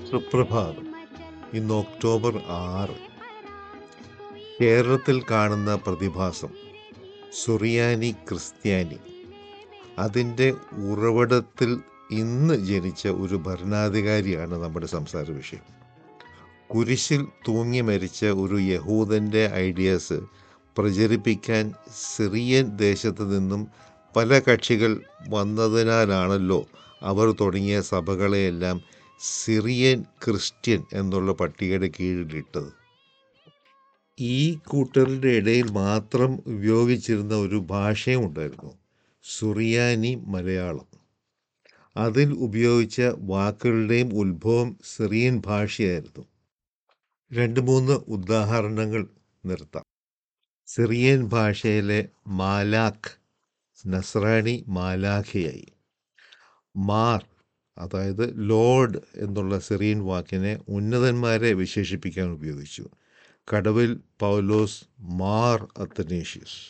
സുപ്രഭാതം ഇന്ന് ഒക്ടോബർ ആറ് കേരളത്തിൽ കാണുന്ന പ്രതിഭാസം സുറിയാനി ക്രിസ്ത്യാനി അതിൻ്റെ ഉറവിടത്തിൽ ഇന്ന് ജനിച്ച ഒരു ഭരണാധികാരിയാണ് നമ്മുടെ സംസാര വിഷയം കുരിശിൽ തൂങ്ങി മരിച്ച ഒരു യഹൂദൻ്റെ ഐഡിയാസ് പ്രചരിപ്പിക്കാൻ സിറിയൻ ദേശത്ത് നിന്നും പല കക്ഷികൾ വന്നതിനാലാണല്ലോ അവർ തുടങ്ങിയ സഭകളെയെല്ലാം സിറിയൻ ക്രിസ്ത്യൻ എന്നുള്ള പട്ടികയുടെ കീഴിലിട്ടത് ഈ കൂട്ടരുടെ ഇടയിൽ മാത്രം ഉപയോഗിച്ചിരുന്ന ഒരു ഭാഷയും ഉണ്ടായിരുന്നു സുറിയാനി മലയാളം അതിൽ ഉപയോഗിച്ച വാക്കുകളുടെയും ഉത്ഭവം സിറിയൻ ഭാഷയായിരുന്നു രണ്ട് മൂന്ന് ഉദാഹരണങ്ങൾ നിർത്താം സിറിയൻ ഭാഷയിലെ മാലാഖ് നസ്രാണി മാലാഖയായി മാർ അതായത് ലോർഡ് എന്നുള്ള സിറിയൻ വാക്കിനെ ഉന്നതന്മാരെ വിശേഷിപ്പിക്കാൻ ഉപയോഗിച്ചു കടവിൽ പൗലോസ് മാർ അത്തനേഷ്യസ്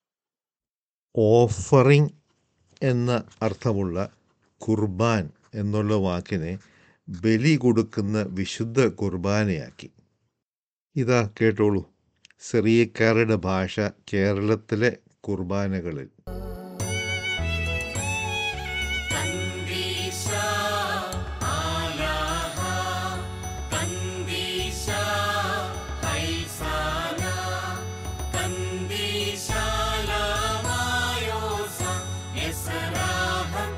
ഓഫറിംഗ് എന്ന അർത്ഥമുള്ള കുർബാൻ എന്നുള്ള വാക്കിനെ ബലി കൊടുക്കുന്ന വിശുദ്ധ കുർബാനയാക്കി ഇതാ കേട്ടോളൂ സിറിയക്കാരുടെ ഭാഷ കേരളത്തിലെ കുർബാനകളിൽ കന്ദീശ ആലാഹ കന്ദീശ ഹൈസാന കന്ദീശ ലാമായോസ എസ്രാഹം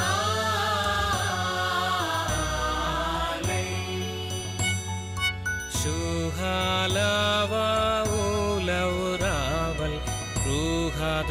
ആലൈ شوهالاوا ولوراول روحاد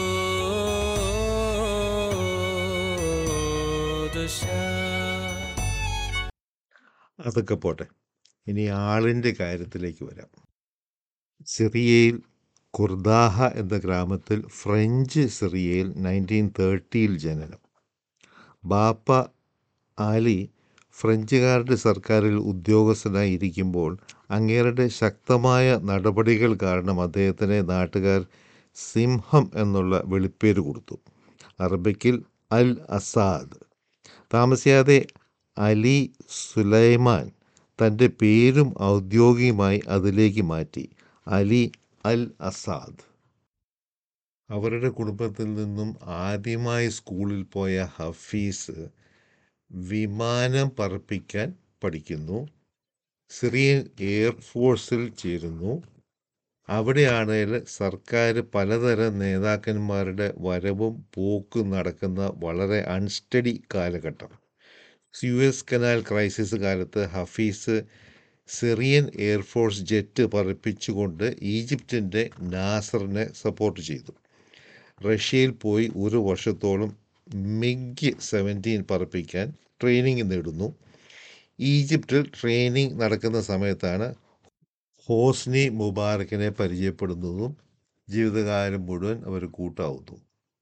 قدشا അതൊക്കെ പോട്ടെ ഇനി ആളിൻ്റെ കാര്യത്തിലേക്ക് വരാം സിറിയയിൽ കുർദാഹ എന്ന ഗ്രാമത്തിൽ ഫ്രഞ്ച് സിറിയയിൽ നയൻറ്റീൻ തേർട്ടിയിൽ ജനനം ബാപ്പ ആലി ഫ്രഞ്ചുകാരുടെ സർക്കാരിൽ ഉദ്യോഗസ്ഥനായി ഇരിക്കുമ്പോൾ അങ്ങേരുടെ ശക്തമായ നടപടികൾ കാരണം അദ്ദേഹത്തിന് നാട്ടുകാർ സിംഹം എന്നുള്ള വെളിപ്പേര് കൊടുത്തു അറബിക്കിൽ അൽ അസാദ് താമസിയാതെ അലി സുലൈമാൻ തൻ്റെ പേരും ഔദ്യോഗികമായി അതിലേക്ക് മാറ്റി അലി അൽ അസാദ് അവരുടെ കുടുംബത്തിൽ നിന്നും ആദ്യമായി സ്കൂളിൽ പോയ ഹഫീസ് വിമാനം പറപ്പിക്കാൻ പഠിക്കുന്നു സിറിയൻ എയർഫോഴ്സിൽ ചേരുന്നു അവിടെയാണെങ്കിൽ സർക്കാർ പലതരം നേതാക്കന്മാരുടെ വരവും പോക്കും നടക്കുന്ന വളരെ അൺസ്റ്റഡി കാലഘട്ടം സ്യൂയസ് കനാൽ ക്രൈസിസ് കാലത്ത് ഹഫീസ് സിറിയൻ എയർഫോഴ്സ് ജെറ്റ് പറപ്പിച്ചുകൊണ്ട് ഈജിപ്തിൻ്റെ നാസറിനെ സപ്പോർട്ട് ചെയ്തു റഷ്യയിൽ പോയി ഒരു വർഷത്തോളം മിഗ് സെവൻറ്റീൻ പറപ്പിക്കാൻ ട്രെയിനിങ് നേടുന്നു ഈജിപ്തിൽ ട്രെയിനിങ് നടക്കുന്ന സമയത്താണ് ഹോസ്നി മുബാറക്കിനെ പരിചയപ്പെടുന്നതും ജീവിതകാലം മുഴുവൻ അവർ കൂട്ടാവുന്നു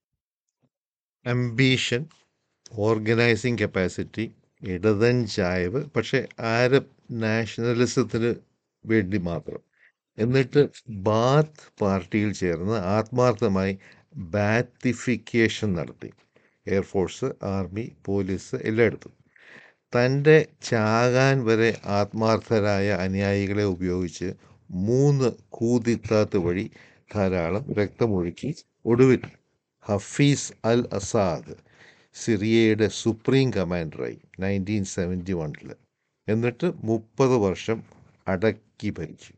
അംബീഷൻ ഓർഗനൈസിങ് കപ്പാസിറ്റി ഇടതൻ ചായവ് പക്ഷേ ആരബ് നാഷണലിസത്തിന് വേണ്ടി മാത്രം എന്നിട്ട് ബാത്ത് പാർട്ടിയിൽ ചേർന്ന് ആത്മാർത്ഥമായി ബാത്തിഫിക്കേഷൻ നടത്തി എയർഫോഴ്സ് ആർമി പോലീസ് എല്ലായിടത്തും തൻ്റെ ചാകാൻ വരെ ആത്മാർത്ഥരായ അനുയായികളെ ഉപയോഗിച്ച് മൂന്ന് കൂതിത്താത്ത് വഴി ധാരാളം രക്തമൊഴുക്കി ഒടുവിൽ ഹഫീസ് അൽ അസാദ് സിറിയയുടെ സുപ്രീം കമാൻഡറായി നയൻറ്റീൻ സെവൻറ്റി വണ്ണിൽ എന്നിട്ട് മുപ്പത് വർഷം അടക്കി ഭരിച്ചു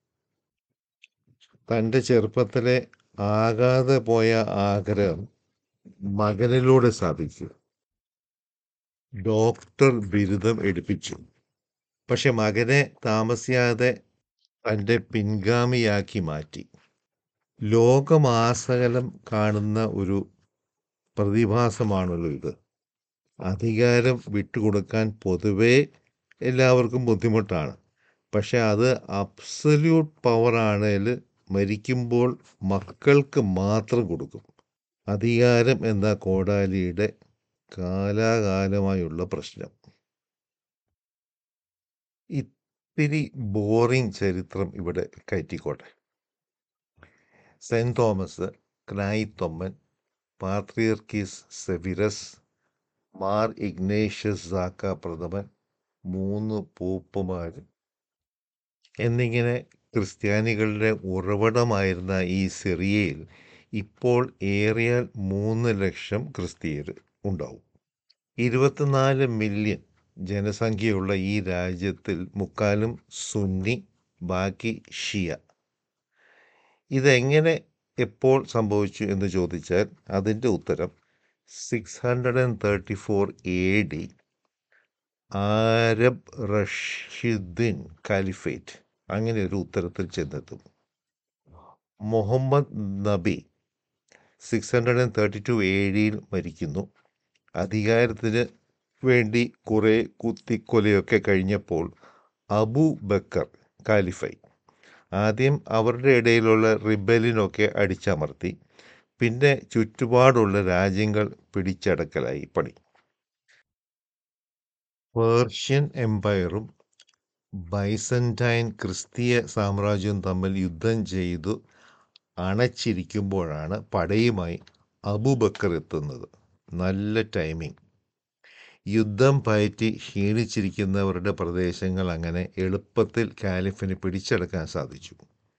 തൻ്റെ ചെറുപ്പത്തിലെ ആകാതെ പോയ ആഗ്രഹം മകനിലൂടെ സാധിച്ചു ഡോക്ടർ ബിരുദം എടുപ്പിച്ചു പക്ഷെ മകനെ താമസിയാതെ തൻ്റെ പിൻഗാമിയാക്കി മാറ്റി ലോകമാസകലം കാണുന്ന ഒരു പ്രതിഭാസമാണല്ലോ ഇത് അധികാരം വിട്ടുകൊടുക്കാൻ പൊതുവേ എല്ലാവർക്കും ബുദ്ധിമുട്ടാണ് പക്ഷെ അത് അബ്സല്യൂട്ട് പവറാണേൽ മരിക്കുമ്പോൾ മക്കൾക്ക് മാത്രം കൊടുക്കും അധികാരം എന്ന കോടാലിയുടെ കാലാകാലമായുള്ള പ്രശ്നം ഇത്തിരി ബോറിംഗ് ചരിത്രം ഇവിടെ കയറ്റിക്കോട്ടെ സെൻറ് തോമസ് ക്നായിത്തൊമ്മൻ പാത്രിയർക്കീസ് സെവിരസ് മാർ ഇഗ്നേഷ്യസ് സാക്ക പ്രഥമൻ മൂന്ന് പോപ്പുമാരും എന്നിങ്ങനെ ക്രിസ്ത്യാനികളുടെ ഉറവിടമായിരുന്ന ഈ സിറിയയിൽ ഇപ്പോൾ ഏറിയാൽ മൂന്ന് ലക്ഷം ക്രിസ്തീയർ ഉണ്ടാവും ഇരുപത്തിനാല് മില്യൺ ജനസംഖ്യയുള്ള ഈ രാജ്യത്തിൽ മുക്കാലും സുന്നി ബാക്കി ഷിയ ഇതെങ്ങനെ എപ്പോൾ സംഭവിച്ചു എന്ന് ചോദിച്ചാൽ അതിൻ്റെ ഉത്തരം six hundred and thirty four A D Arab Rashidun caliphate അങ്ങനെ ഒരു ഉത്തരത്തിൽ ചെന്നെത്തും മുഹമ്മദ് നബി six hundred and thirty two A ഡിയിൽ മരിക്കുന്നു അധികാരത്തിന് വേണ്ടി കുറേ കുത്തിക്കൊലയൊക്കെ കഴിഞ്ഞപ്പോൾ അബു ബക്കർ കാലിഫൈ ആദ്യം അവരുടെ ഇടയിലുള്ള റിബലിനൊക്കെ അടിച്ചമർത്തി പിന്നെ ചുറ്റുപാടുള്ള രാജ്യങ്ങൾ പിടിച്ചടക്കലായി പണി പേർഷ്യൻ എംപയറും ബൈസന്റൈൻ ക്രിസ്തീയ സാമ്രാജ്യവും തമ്മിൽ യുദ്ധം ചെയ്തു അണച്ചിരിക്കുമ്പോഴാണ് പടയുമായി അബുബക്കർ എത്തുന്നത് നല്ല ടൈമിംഗ് യുദ്ധം പയറ്റി ക്ഷീണിച്ചിരിക്കുന്നവരുടെ പ്രദേശങ്ങൾ അങ്ങനെ എളുപ്പത്തിൽ കാലിഫിന് പിടിച്ചെടുക്കാൻ സാധിച്ചു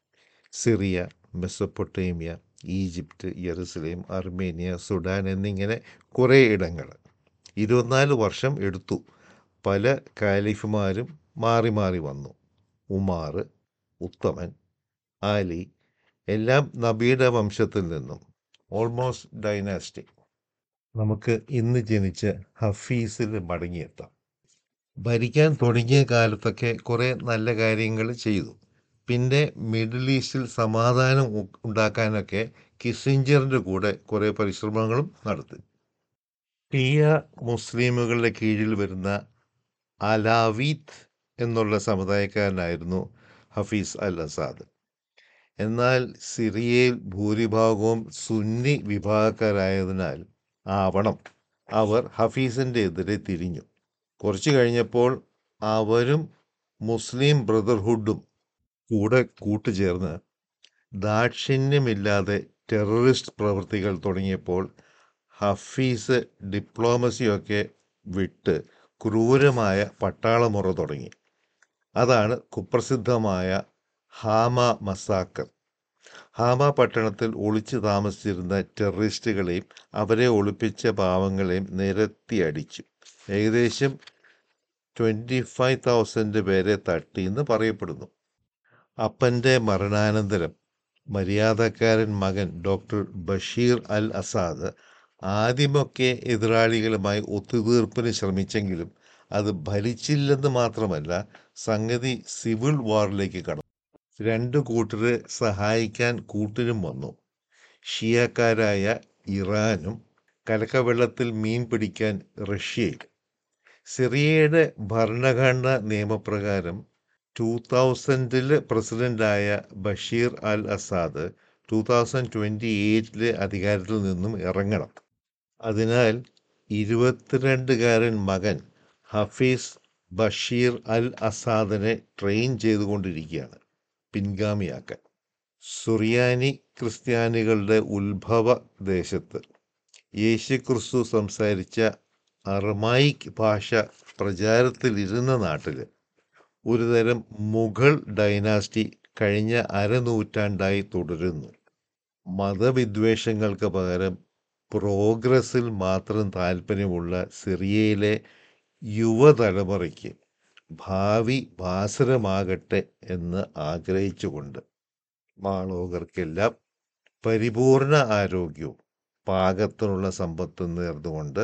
Syria Mesopotamia Egypt Jerusalem Armenia Sudan എന്നിങ്ങനെ കുറേ ഇടങ്ങൾ ഇരുപത്തിനാല് വർഷം എടുത്തു പല കാലിഫുമാരും മാറി മാറി വന്നു ഉമാർ ഉത്തമൻ ആലി എല്ലാം നബിയുടെ വംശത്തിൽ നിന്നും ഓൾമോസ്റ്റ് ഡൈനാസ്റ്റിക് നമുക്ക് ഇന്ന് ജനിച്ച ഹഫീസിൽ മടങ്ങിയെത്താം ഭരിക്കാൻ തുടങ്ങിയ കാലത്തൊക്കെ കുറേ നല്ല കാര്യങ്ങൾ ചെയ്തു പിന്നെ മിഡിൽ ഈസ്റ്റിൽ സമാധാനം ഉ- ഉണ്ടാക്കാനൊക്കെ കിസിഞ്ചറിൻ്റെ കൂടെ കുറേ പരിശ്രമങ്ങളും നടത്തി ഷിയ മുസ്ലിമുകളുടെ കീഴിൽ വരുന്ന അലാവീത്ത് എന്നുള്ള സമുദായക്കാരനായിരുന്നു ഹഫീസ് അൽ അസാദ് എന്നാൽ സിറിയയിൽ ഭൂരിഭാഗവും സുന്നി വിഭാഗക്കാരായതിനാൽ ആവണം അവർ ഹഫീസിൻ്റെ എതിരെ തിരിഞ്ഞു കുറച്ചു കഴിഞ്ഞപ്പോൾ അവരും മുസ്ലിം ബ്രദർഹുഡും കൂടെ കൂട്ടുചേർന്ന് ദാക്ഷിണ്യമില്ലാതെ ടെററിസ്റ്റ് പ്രവൃത്തികൾ തുടങ്ങിയപ്പോൾ ഹഫീസ് ഡിപ്ലോമസിയൊക്കെ വിട്ട് ക്രൂരമായ പട്ടാളമുറ തുടങ്ങി അതാണ് കുപ്രസിദ്ധമായ ഹാമ മസാക്കർ ഹാമ പട്ടണത്തിൽ ഒളിച്ചു താമസിച്ചിരുന്ന ടെററിസ്റ്റുകളെയും അവരെ ഒളിപ്പിച്ച പാവങ്ങളെയും നിരത്തി അടിച്ചു ഏകദേശം ട്വൻറ്റി ഫൈവ് തൗസൻഡ് പേരെ തട്ടി എന്ന് പറയപ്പെടുന്നു അപ്പൻ്റെ മരണാനന്തരം മര്യാദക്കാരൻ മകൻ ഡോക്ടർ ബഷീർ അൽ അസാദ് ആദ്യമൊക്കെ എതിരാളികളുമായി ഒത്തുതീർപ്പിന് ശ്രമിച്ചെങ്കിലും അത് ഫലിച്ചില്ലെന്ന് മാത്രമല്ല സംഗതി സിവിൽ വാറിലേക്ക് കടന്നു രണ്ട് കൂട്ടരെ സഹായിക്കാൻ കൂട്ടിനും വന്നു ഷിയക്കാരായ ഇറാനും കലക്കവെള്ളത്തിൽ മീൻ പിടിക്കാൻ റഷ്യയും സിറിയയുടെ ഭരണഘടനാ നിയമപ്രകാരം ടൂ തൗസൻഡിൽ പ്രസിഡൻ്റായ Bashir al Assad two thousand twenty എയ്റ്റിലെ അധികാരത്തിൽ നിന്നും ഇറങ്ങണം അതിനാൽ ഇരുപത്തിരണ്ടുകാരൻ മകൻ ഹഫീസ് ബഷീർ അൽ അസാദിനെ ട്രെയിൻ ചെയ്തുകൊണ്ടിരിക്കുകയാണ് പിൻഗാമിയാക്കാൻ സുറിയാനി ക്രിസ്ത്യാനികളുടെ ഉത്ഭവ ദേശത്ത് യേശുക്രിസ്തു സംസാരിച്ച അർമായിക് ഭാഷ പ്രചാരത്തിലിരുന്ന നാട്ടിൽ ഒരുതരം മുഗൾ ഡൈനാസ്റ്റി കഴിഞ്ഞ അരനൂറ്റാണ്ടായി തുടരുന്നു മതവിദ്വേഷങ്ങൾക്ക് പകരം പ്രോഗ്രസ്സിൽ മാത്രം താല്പര്യമുള്ള സിറിയയിലെ യുവതലമുറയ്ക്ക് ഭാവി ഭാസുരമാകട്ടെ എന്ന് ആഗ്രഹിച്ചുകൊണ്ട് മാളോകർക്കെല്ലാം പരിപൂർണ ആരോഗ്യവും പാകത്തിനുള്ള സമ്പത്തും നേർന്നുകൊണ്ട്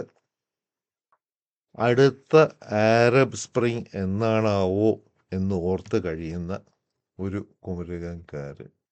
അടുത്ത ആരബ് സ്പ്രിംഗ് എന്നാണാവോ എന്ന് ഓർത്ത് കഴിയുന്ന ഒരു കുമരകംകാരൻ